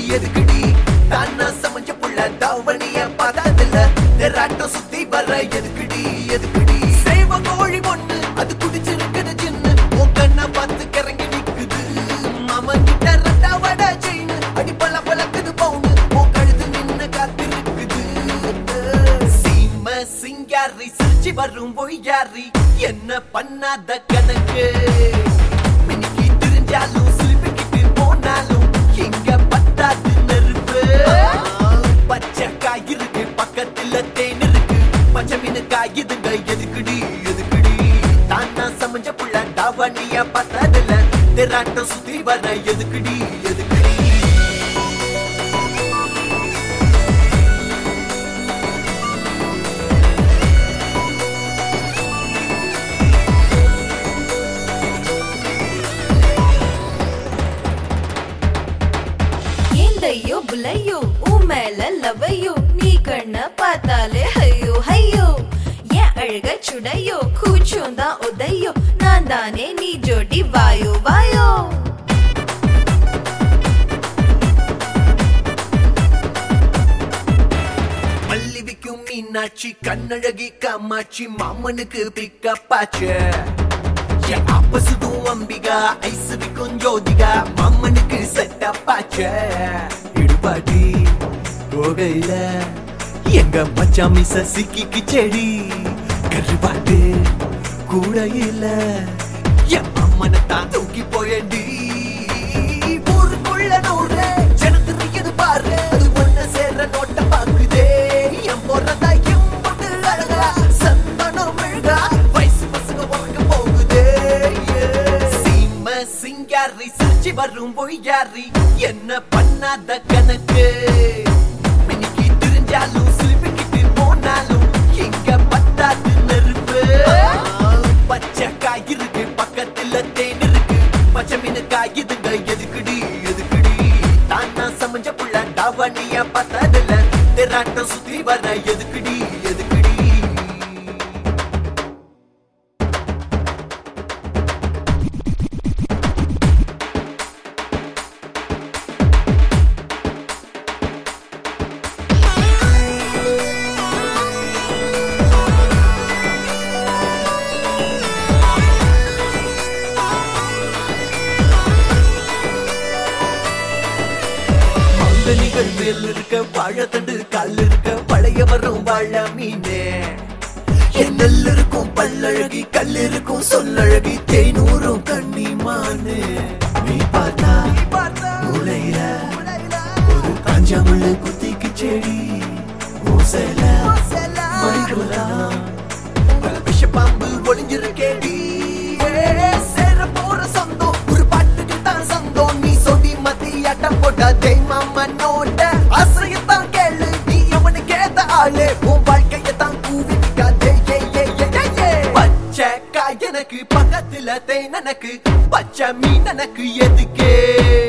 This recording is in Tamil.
எதுக்குடி தானா சமைஞ்ச புள்ள தாவணிய பார்த்ததில்ல தெராட்டம் சுத்தி வர எதுக்குடி எதுக்குடி சேவ கோழி பொண்ணு அது குடிச்சிருக்குது சின்ன உன் கண்ணை பார்த்து கிறங்கி நிக்குது மாமன் கிட்ட ரெட்டா வட செயின் அடி பல பழக்குது பவுனு உன் கழுத்து நின்னு காத்திருக்குது சீம சிங்காரி சிரிச்சு வரும் பொய்யாரி என்ன பண்ணாத கணக்கு மினிக்கி திரிஞ்சாலும் சிலிப்பிக்கிட்டு போனாலும் எங்க பத்தாது நெருப்பு பச்சை காய் இருக்கு பக்கத்துல தேன் இருக்கு பச்சை மீன் காய் இதுங்க எதுக்குடி எதுக்குடி தானா சமைஞ்ச புள்ள டாவணிய பார்த்ததில்ல தெராட்டம் சுத்தி வர எதுக்குடி எதுக்குடி ஏந்தையோ புலையோ உன் மேல லவையோ நீ கண்ண பார்த்தாலே ஐயோ ஐயோ ஏன் அழக சுடையோ கூச்சம் தான் உதையோ நான் தானே நீ ஜோடி வாயோ வாயோ மல்லி விக்கும் மீனாட்சி கண்ணழகி காமாட்சி மாமனுக்கு பிக்கப்பாச்சு ஆப்பசுதும் அம்பிகா ஐஸ் விக்கும் ஜோதிகா மாமனுக்கு செட்டப்பாச்சு இடுபாடி கோகையில எங்க மச்சான் மிச சிக்கிக்கு செடி கருவாட்டு கூட இல்ல என் அம்மனை தான் தூக்கி போயடி ஊருக்குள்ள நூறு ஜனத்து இது பாரு அது ஒண்ணு சேர்ற நோட்ட பாக்குதே என் போறதா என் பொண்ணு அழகா சந்தனம் மெழுகா வயசு பசங்க உறக்க போகுதே சீம சிங்காரி சிரிச்சு வரும் பொய்யாரி என்ன பண்ணாத கணக்கு மினிக்கி திரிஞ்சாலும் சிலிப்பிக்கிட்டு போனாலும் எங்க பத்தாது நெருப்பு பச்சை காய் இருக்கு பக்கத்துல தேன் இருக்கு பச்சை மீன் காய் இதுங்க எதுக்குடி எதுக்குடி தானா சமைஞ்ச புள்ள டாவணிய பார்த்ததில்ல தெராட்டம் சுத்தி வர எதுக்குடி எதுக்குடி மாங்கனிகள் மேல் இருக்க வாழைத்தண்டு கல் இருக்க பழைய வரும் வாழ மீனே என் நெல் இருக்கும் பல்லழகி கல் இருக்கும் சொல்லழகி தேனூரும் கண்ணி மானு நீ பார்த்தா மூளையில ஒரு காஞ்சாமுள்ள குத்திக்கு செடி ஓசைல மணிக்குலாம் பல விஷ பாம்பு ஒளிஞ்சிருக்கேடி சேர போற சொந்தம் ஒரு பாட்டுக்கு தான் சொந்தம் நீ சொடி மத்தியாட்டம் போட்ட தெய்மாமனோட ஆசையத்தான் கேளு நீ அவனுக்கு ஏத்த ஆளு உன் வாழ்க்கைய தான் கூவி விக்காதே ஏ, ஏ, ஏ, ஏ, ஏ. பச்சை காய் எனக்கு பக்கத்துல தேன் எனக்கு பச்சை மீன் எனக்கு எதுக்கே